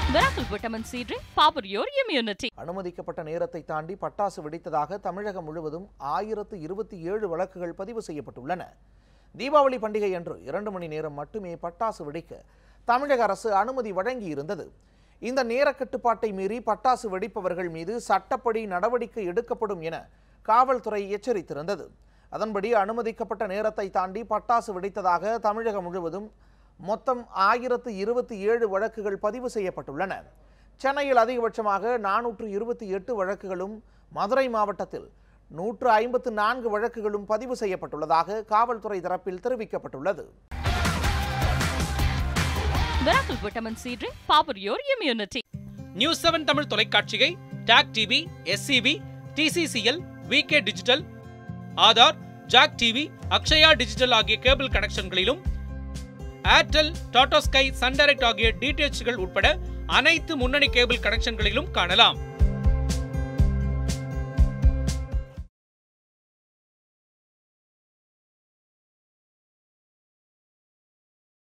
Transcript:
Miracle Vitamin C Drink, power your immunity. அனுமதிக்கப்பட்ட நேரத்தை தாண்டி பட்டாசு வெடித்ததாக தமிழகம் முழுவதும் ஆயிரத்து இருபத்தி ஏழு வழக்குகள் பதிவு செய்யப்பட்டுள்ளன தீபாவளி பண்டிகை அன்று இரண்டு மணி நேரம் மட்டுமே பட்டாசு வெடிக்க தமிழக அரசு அனுமதி வழங்கியிருந்தது இந்த நேர கட்டுப்பாட்டை மீறி பட்டாசு வெடிப்பவர்கள் மீது சட்டப்படி நடவடிக்கை எடுக்கப்படும் என காவல்துறை எச்சரித்திருந்தது அதன்படி அனுமதிக்கப்பட்ட நேரத்தை தாண்டி பட்டாசு வெடித்ததாக தமிழகம் முழுவதும் மொத்தம் ஆயிரத்து இருபத்தி ஏழு வழக்குகள் பதிவு செய்யப்பட்டுள்ளன சென்னையில் அதிகபட்சமாக நானூற்று இருபத்தி எட்டு வழக்குகளும் மதுரை மாவட்டத்தில் நூற்று ஐம்பத்து நான்கு வழக்குகளும் பதிவு செய்யப்பட்டுள்ளதாக காவல்துறை தரப்பில் தெரிவிக்கப்பட்டுள்ளது Miracle Vitamin C Drink, power your immunity. News seven Tamil தொலைக்காட்சியை TAC TV SCV TCCL VK digital Aadhaar Jack TV Akshaya digital ஆகிய கேபிள் கனெக்ஷன்களிலும் Airtel Tata sky Sun Direct ஆகிய டிடிஎச்கள் உட்பட அனைத்து முன்னணி கேபிள் கனெக்ஷன்களிலும் காணலாம்